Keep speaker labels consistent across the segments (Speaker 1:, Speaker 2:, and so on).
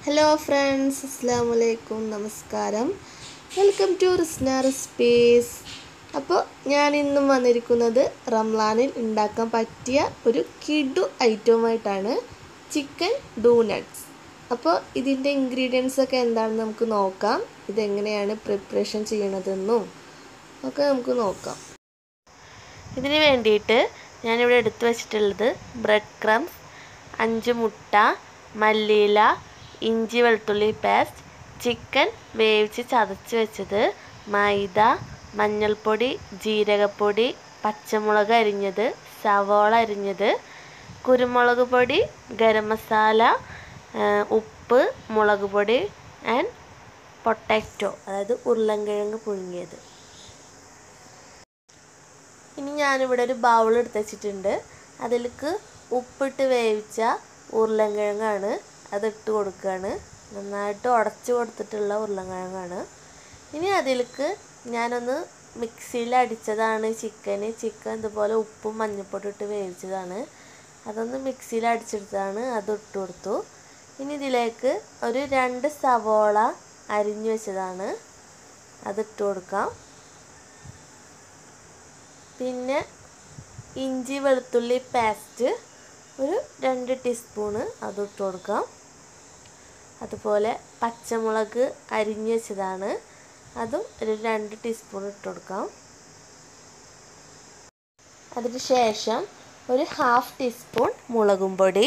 Speaker 1: hello friends അസ്സാം വലൈക്കും നമസ്കാരം വെൽക്കം ടു റിസ്ന റെസിപ്പീസ് അപ്പോൾ ഞാൻ ഇന്നും വന്നിരിക്കുന്നത് റംലാനിൽ ഉണ്ടാക്കാൻ പറ്റിയ ഒരു കിഡു ഐറ്റവുമായിട്ടാണ് ചിക്കൻ ഡൂനട്ട്സ് അപ്പോൾ ഇതിൻ്റെ ഇൻഗ്രീഡിയൻസ് ഒക്കെ എന്താണെന്ന് നമുക്ക് നോക്കാം ഇതെങ്ങനെയാണ് പ്രിപ്പറേഷൻ ചെയ്യണതെന്നും ഒക്കെ നമുക്ക് നോക്കാം
Speaker 2: ഇതിന് വേണ്ടിയിട്ട് ഞാനിവിടെ എടുത്തു വച്ചിട്ടുള്ളത് ബ്രെഡ് ക്രംസ് അഞ്ച് മുട്ട മല്ലിയില ഇഞ്ചി വെളുത്തുള്ളി പേസ്റ്റ് ചിക്കൻ വേവിച്ച് ചതച്ച് വെച്ചത് മൈദ മഞ്ഞൾപ്പൊടി ജീരകപ്പൊടി പച്ചമുളക് അരിഞ്ഞത് സവോള അരിഞ്ഞത് കുരുമുളക് പൊടി ഗരം മസാല ഉപ്പ് മുളക് പൊടി ആൻഡ് പൊട്ടാറ്റോ അതായത് ഉരുളൻകിഴങ്ങ് പുഴുങ്ങിയത് ഇനി ഞാനിവിടെ ഒരു ബൗൾ എടുത്ത് വെച്ചിട്ടുണ്ട് അതിലേക്ക് ഉപ്പിട്ട് വേവിച്ച ഉരുളൻകിഴങ്ങാണ് അതിട്ട് കൊടുക്കുകയാണ് നന്നായിട്ട് ഉടച്ച് കൊടുത്തിട്ടുള്ള ഉരുളൻകിഴങ്ങാണ് ഇനി അതിലേക്ക് ഞാനൊന്ന് മിക്സിയിൽ അടിച്ചതാണ് ചിക്കന് ചിക്കൻ ഇതുപോലെ ഉപ്പും മഞ്ഞൾപ്പൊടി ഇട്ട് വേവിച്ചതാണ് അതൊന്ന് മിക്സിയിൽ അടിച്ചെടുത്താണ് അത് ഇട്ട് കൊടുത്തു ഇനി ഇതിലേക്ക് ഒരു രണ്ട് സവോള അരിഞ്ഞു വെച്ചതാണ് അതിട്ട് കൊടുക്കാം പിന്നെ ഇഞ്ചി വെളുത്തുള്ളി പേസ്റ്റ് ഒരു രണ്ട് ടീസ്പൂണ് അത് ഇട്ട് കൊടുക്കാം അതുപോലെ പച്ചമുളക് അരിഞ്ഞ് വെച്ചതാണ് അതും ഒരു രണ്ട് ടീസ്പൂൺ ഇട്ട് കൊടുക്കാം അതിന് ശേഷം ഒരു ഹാഫ് ടീസ്പൂൺ മുളകും പൊടി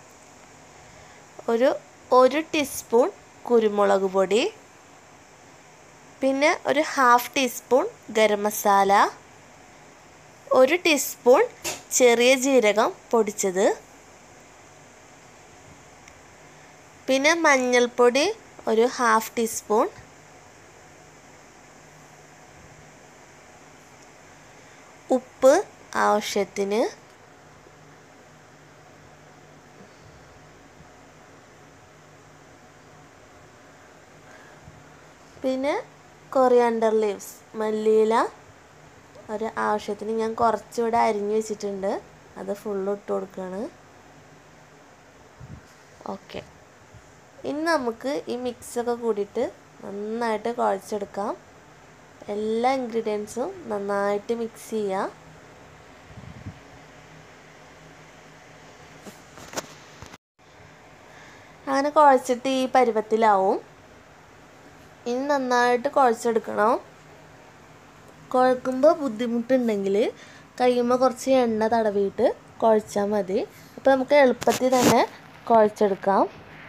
Speaker 2: ഒരു ഒരു ടീസ്പൂൺ കുരുമുളക് പൊടി പിന്നെ ഒരു ഹാഫ് ടീസ്പൂൺ ഗരം മസാല ഒരു ടീസ്പൂൺ ചെറിയ ജീരകം പൊടിച്ചത് പിന്നെ മഞ്ഞൾപ്പൊടി ഒരു ഹാഫ് ടീസ്പൂൺ ഉപ്പ് ആവശ്യത്തിന് പിന്നെ കൊറിയാണ്ടർ ലീവ്സ് മല്ലിയില ഒരു ആവശ്യത്തിന് ഞാൻ കുറച്ചിവിടെ അരിഞ്ഞു വെച്ചിട്ടുണ്ട് അത് ഫുള്ള് ഇട്ട് കൊടുക്കുകയാണ് ഓക്കെ ഇനി നമുക്ക് ഈ മിക്സൊക്കെ കൂടിയിട്ട് നന്നായിട്ട് കുഴച്ചെടുക്കാം എല്ലാ ഇൻഗ്രീഡിയൻസും നന്നായിട്ട് മിക്സ് ചെയ്യാം അങ്ങനെ കുഴച്ചിട്ട് ഈ പരുവത്തിലാവും ഇനി നന്നായിട്ട് കുഴച്ചെടുക്കണം കുഴക്കുമ്പോൾ ബുദ്ധിമുട്ടുണ്ടെങ്കിൽ കയ്യുമ്പോൾ കുറച്ച് എണ്ണ തടവിയിട്ട് കുഴച്ചാൽ മതി അപ്പോൾ നമുക്ക് എളുപ്പത്തിൽ തന്നെ കുഴച്ചെടുക്കാം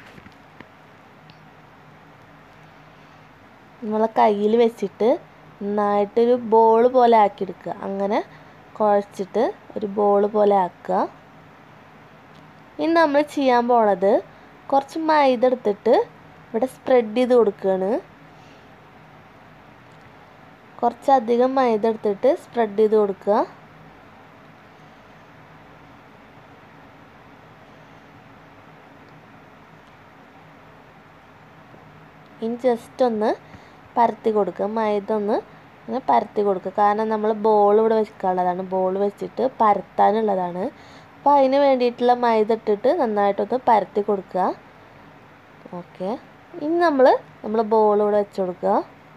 Speaker 2: നമ്മളെ കയ്യിൽ വെച്ചിട്ട് നന്നായിട്ടൊരു ബോൾ പോലെ ആക്കിയെടുക്കുക അങ്ങനെ കുഴച്ചിട്ട് ഒരു ബോൾ പോലെ ആക്കുക ഇനി നമ്മൾ ചെയ്യാൻ പോണത് കുറച്ച് മൈദ എടുത്തിട്ട് ഇവിടെ സ്പ്രെഡ് ചെയ്ത് കൊടുക്കുകയാണ് കുറച്ചധികം മൈദ എടുത്തിട്ട് സ്പ്രെഡ് ചെയ്ത് കൊടുക്കുക ഇനി ജസ്റ്റ് ഒന്ന് പരത്തി കൊടുക്കുക മൈദ ഒന്ന് അങ്ങനെ പരത്തി കൊടുക്കുക കാരണം നമ്മൾ ബോൾ ഇവിടെ വെക്കാനുള്ളതാണ് ബോൾ വെച്ചിട്ട് പരത്താനുള്ളതാണ് അപ്പോൾ അതിന് വേണ്ടിയിട്ടുള്ള മൈദ ഇട്ടിട്ട് നന്നായിട്ടൊന്ന് പരത്തി കൊടുക്കുക ഓക്കെ ഇനി നമ്മൾ നമ്മൾ ബോൾ ഇവിടെ വെച്ച് കൊടുക്കുക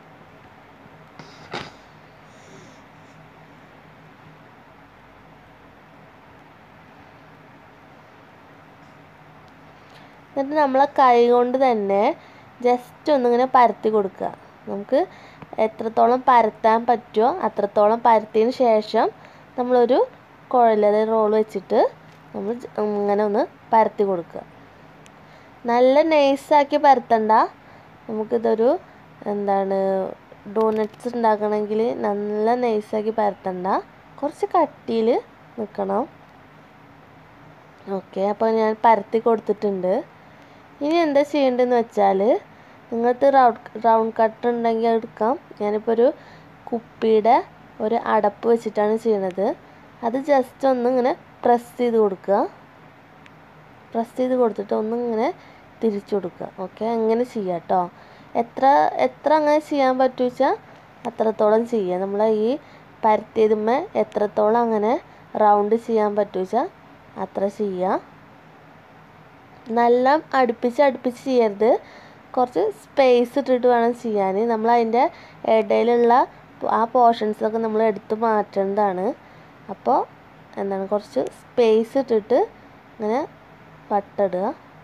Speaker 2: എന്നിട്ട് നമ്മളെ കൈ കൊണ്ട് തന്നെ ജസ്റ്റ് ഒന്നിങ്ങനെ പരത്തി കൊടുക്കുക നമുക്ക് എത്രത്തോളം പരത്താൻ പറ്റുമോ അത്രത്തോളം പരത്തിയതിന് ശേഷം നമ്മളൊരു കുഴലത് റോൾ വെച്ചിട്ട് നമ്മൾ ഇങ്ങനെ ഒന്ന് പരത്തി കൊടുക്കുക നല്ല നൈസാക്കി പരത്തണ്ട നമുക്കിതൊരു എന്താണ് ഡോനറ്റ്സ് ഉണ്ടാക്കണമെങ്കിൽ നല്ല നൈസാക്കി പരത്തണ്ട കുറച്ച് കട്ടിയിൽ നിൽക്കണം ഓക്കെ അപ്പോൾ ഞാൻ പരത്തി കൊടുത്തിട്ടുണ്ട് ഇനി എന്താ ചെയ്യേണ്ടതെന്ന് വെച്ചാൽ നിങ്ങൾക്ക് റൗണ്ട് റൗണ്ട് കട്ട് ഉണ്ടെങ്കിൽ എടുക്കാം ഞാനിപ്പോൾ ഒരു കുപ്പിയുടെ ഒരു അടപ്പ് വെച്ചിട്ടാണ് ചെയ്യണത് അത് ജസ്റ്റ് ഒന്ന് ഇങ്ങനെ പ്രസ് ചെയ്ത് കൊടുക്കുക പ്രസ് ചെയ്ത് കൊടുത്തിട്ട് ഒന്നിങ്ങനെ തിരിച്ചു കൊടുക്കുക ഓക്കെ അങ്ങനെ ചെയ്യാം കേട്ടോ എത്ര എത്ര അങ്ങനെ ചെയ്യാൻ പറ്റുക വെച്ചാൽ അത്രത്തോളം ചെയ്യുക നമ്മൾ ഈ പരത്തിയതുമ്മേ എത്രത്തോളം അങ്ങനെ റൗണ്ട് ചെയ്യാൻ പറ്റുക വെച്ചാൽ അത്ര ചെയ്യുക നല്ല അടുപ്പിച്ച് അടുപ്പിച്ച് ചെയ്യരുത് കുറച്ച് സ്പേസ് ഇട്ടിട്ട് വേണം ചെയ്യാൻ നമ്മൾ അതിൻ്റെ ഇടയിലുള്ള ആ പോർഷൻസൊക്കെ നമ്മൾ എടുത്ത് മാറ്റേണ്ടതാണ് അപ്പോൾ എന്താണ് കുറച്ച് സ്പേസ് ഇട്ടിട്ട് ഇങ്ങനെ വട്ടിടുക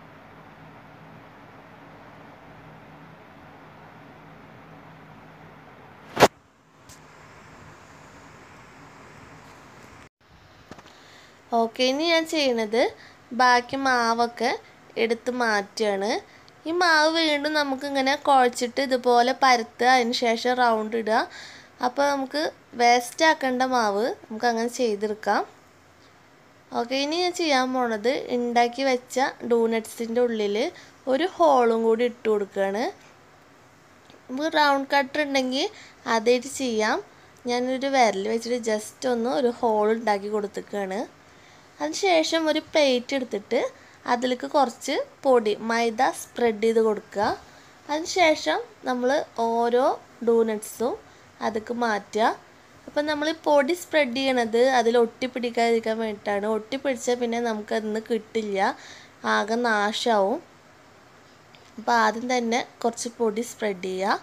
Speaker 2: ഓക്കെ ഇനി ഞാൻ ചെയ്യണത് ബാക്കി മാവൊക്കെ എടുത്ത് മാറ്റുകയാണ് ഈ മാവ് വീണ്ടും നമുക്ക് ഇങ്ങനെ കുഴച്ചിട്ട് ഇതുപോലെ പരത്തുക അതിന് ശേഷം റൗണ്ട് ഇടുക അപ്പോൾ നമുക്ക് വേസ്റ്റ് ആക്കേണ്ട മാവ് നമുക്ക് അങ്ങനെ ചെയ്തെടുക്കാം ഓക്കെ ഇനി ഞാൻ ചെയ്യാൻ പോണത് ഉണ്ടാക്കി വെച്ച ഡൂനട്ട്സിൻ്റെ ഉള്ളിൽ ഒരു ഹോളും കൂടി ഇട്ട് കൊടുക്കുകയാണ് നമുക്ക് റൗണ്ട് കട്ടർ ഉണ്ടെങ്കിൽ അതായിട്ട് ചെയ്യാം ഞാനൊരു വിരൽ വെച്ചിട്ട് ജസ്റ്റ് ഒന്ന് ഒരു ഹോൾ ഉണ്ടാക്കി കൊടുത്തിക്കുകയാണ് അതിനുശേഷം ഒരു പ്ലേറ്റ് എടുത്തിട്ട് അതിലേക്ക് കുറച്ച് പൊടി മൈദ സ്പ്രെഡ് ചെയ്ത് കൊടുക്കുക അതിനുശേഷം നമ്മൾ ഓരോ ഡൂനട്ട്സും അതിലേക്ക് മാറ്റുക അപ്പം നമ്മൾ പൊടി സ്പ്രെഡ് ചെയ്യണത് അതിൽ ഒട്ടിപ്പിടിക്കാതിരിക്കാൻ വേണ്ടിയിട്ടാണ് ഒട്ടിപ്പിടിച്ചാൽ പിന്നെ നമുക്കതിന്ന് കിട്ടില്ല ആകെ നാശമാവും അപ്പോൾ ആദ്യം തന്നെ കുറച്ച് പൊടി സ്പ്രെഡ് ചെയ്യുക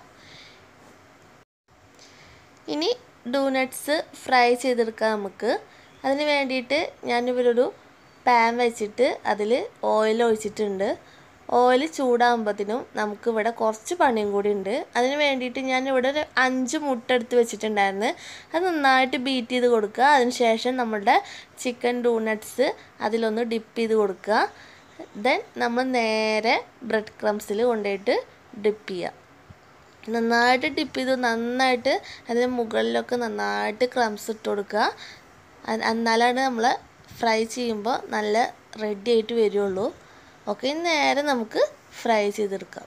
Speaker 2: ഇനി ഡൂനട്ട്സ് ഫ്രൈ ചെയ്തെടുക്കാം നമുക്ക് അതിന് വേണ്ടിയിട്ട് ഞാനിവരൊരു പാൻ വെച്ചിട്ട് അതിൽ ഓയിൽ ഒഴിച്ചിട്ടുണ്ട് ഓയിൽ ചൂടാകുമ്പോഴത്തേനും നമുക്കിവിടെ കുറച്ച് പണിയും കൂടി ഉണ്ട് അതിന് വേണ്ടിയിട്ട് ഞാൻ ഇവിടെ ഒരു അഞ്ച് മുട്ട എടുത്ത് വെച്ചിട്ടുണ്ടായിരുന്നു അത് നന്നായിട്ട് ബീറ്റ് ചെയ്ത് കൊടുക്കുക അതിന് ശേഷം നമ്മളുടെ ചിക്കൻ ഡൂനട്ട്സ് അതിലൊന്ന് ഡിപ്പ് ചെയ്ത് കൊടുക്കുക ദെൻ നമ്മൾ നേരെ ബ്രെഡ് ക്രംസിൽ കൊണ്ടുപോയിട്ട് ഡിപ്പ് ചെയ്യുക നന്നായിട്ട് ഡിപ്പ് ചെയ്ത് നന്നായിട്ട് അതിന് മുകളിലൊക്കെ നന്നായിട്ട് ക്രംസ് ഇട്ട് കൊടുക്കുക എന്നാലാണ് നമ്മൾ ഫ്രൈ ചെയ്യുമ്പോൾ നല്ല റെഡി ആയിട്ട് വരുള്ളൂ ഓക്കെ നേരെ നമുക്ക് ഫ്രൈ ചെയ്തെടുക്കാം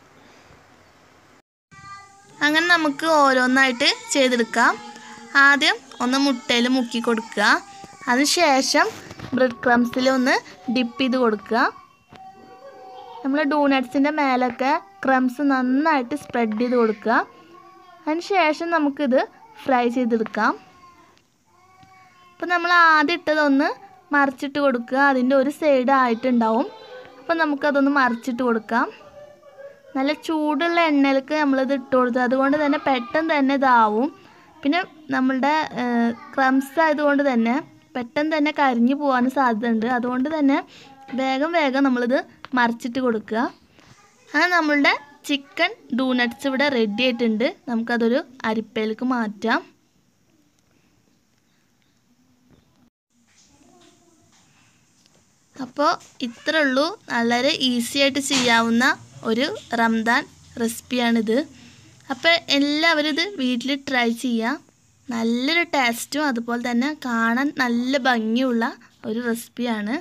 Speaker 1: അങ്ങനെ നമുക്ക് ഓരോന്നായിട്ട് ചെയ്തെടുക്കാം ആദ്യം ഒന്ന് മുട്ടയിൽ മുക്കി കൊടുക്കുക അതിനുശേഷം ബ്രെഡ് ക്രംസിൽ ഒന്ന് ഡിപ്പ് ചെയ്ത് കൊടുക്കുക നമ്മൾ ഡൂനട്ട്സിൻ്റെ മേലൊക്കെ ക്രംസ് നന്നായിട്ട് സ്പ്രെഡ് ചെയ്ത് കൊടുക്കുക അതിനുശേഷം നമുക്കിത് ഫ്രൈ ചെയ്തെടുക്കാം അപ്പോൾ നമ്മൾ ആദ്യം ഇട്ടതൊന്ന് മറിച്ചിട്ട് കൊടുക്കുക അതിൻ്റെ ഒരു സൈഡ് ആയിട്ടുണ്ടാവും അപ്പോൾ നമുക്കതൊന്ന് മറിച്ചിട്ട് കൊടുക്കാം നല്ല ചൂടുള്ള എണ്ണയിലേക്ക് നമ്മളിത് ഇട്ട് കൊടുത്തു അതുകൊണ്ട് തന്നെ പെട്ടെന്ന് തന്നെ ഇതാവും പിന്നെ നമ്മളുടെ ക്രംസ് ആയതുകൊണ്ട് തന്നെ പെട്ടെന്ന് തന്നെ കരിഞ്ഞു പോകാനും സാധ്യതയുണ്ട് അതുകൊണ്ട് തന്നെ വേഗം വേഗം നമ്മളിത് മറിച്ചിട്ട് കൊടുക്കുക അങ്ങനെ നമ്മളുടെ ചിക്കൻ ഡൂനട്ട്സ് ഇവിടെ റെഡി ആയിട്ടുണ്ട് നമുക്കതൊരു അരിപ്പയിലേക്ക് മാറ്റാം അപ്പോൾ ഇത്രേ ഉള്ളൂ വളരെ ഈസി ആയിട്ട് ചെയ്യാവുന്ന ഒരു റംദാൻ റെസിപ്പിയാണിത് അപ്പോൾ എല്ലാവരും ഇത് വീട്ടിൽ ട്രൈ ചെയ്യുക നല്ലൊരു ടേസ്റ്റും അതുപോലെ തന്നെ കാണാൻ നല്ല ഭംഗിയുള്ള ഒരു റെസിപ്പിയാണ്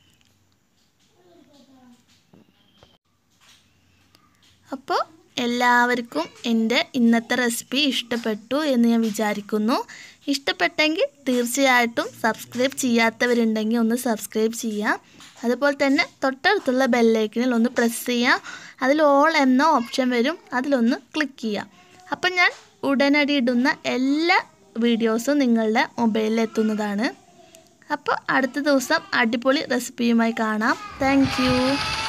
Speaker 1: അപ്പോൾ എല്ലാവർക്കും എൻ്റെ ഇന്നത്തെ റെസിപ്പി ഇഷ്ടപ്പെട്ടു എന്ന് ഞാൻ വിചാരിക്കുന്നു ഇഷ്ടപ്പെട്ടെങ്കിൽ തീർച്ചയായിട്ടും സബ്സ്ക്രൈബ് ചെയ്യാത്തവരുണ്ടെങ്കിൽ ഒന്ന് സബ്സ്ക്രൈബ് ചെയ്യുക അതുപോലെ തന്നെ തൊട്ടടുത്തുള്ള ബെല്ലൈക്കനിൽ ഒന്ന് പ്രസ് ചെയ്യുക അതിൽ ഓൾ എന്ന ഓപ്ഷൻ വരും അതിലൊന്ന് ക്ലിക്ക് ചെയ്യുക അപ്പം ഞാൻ ഉടനടി ഇടുന്ന എല്ലാ വീഡിയോസും നിങ്ങളുടെ മൊബൈലിൽ എത്തുന്നതാണ് അപ്പോൾ അടുത്ത ദിവസം അടിപൊളി റെസിപ്പിയുമായി കാണാം താങ്ക്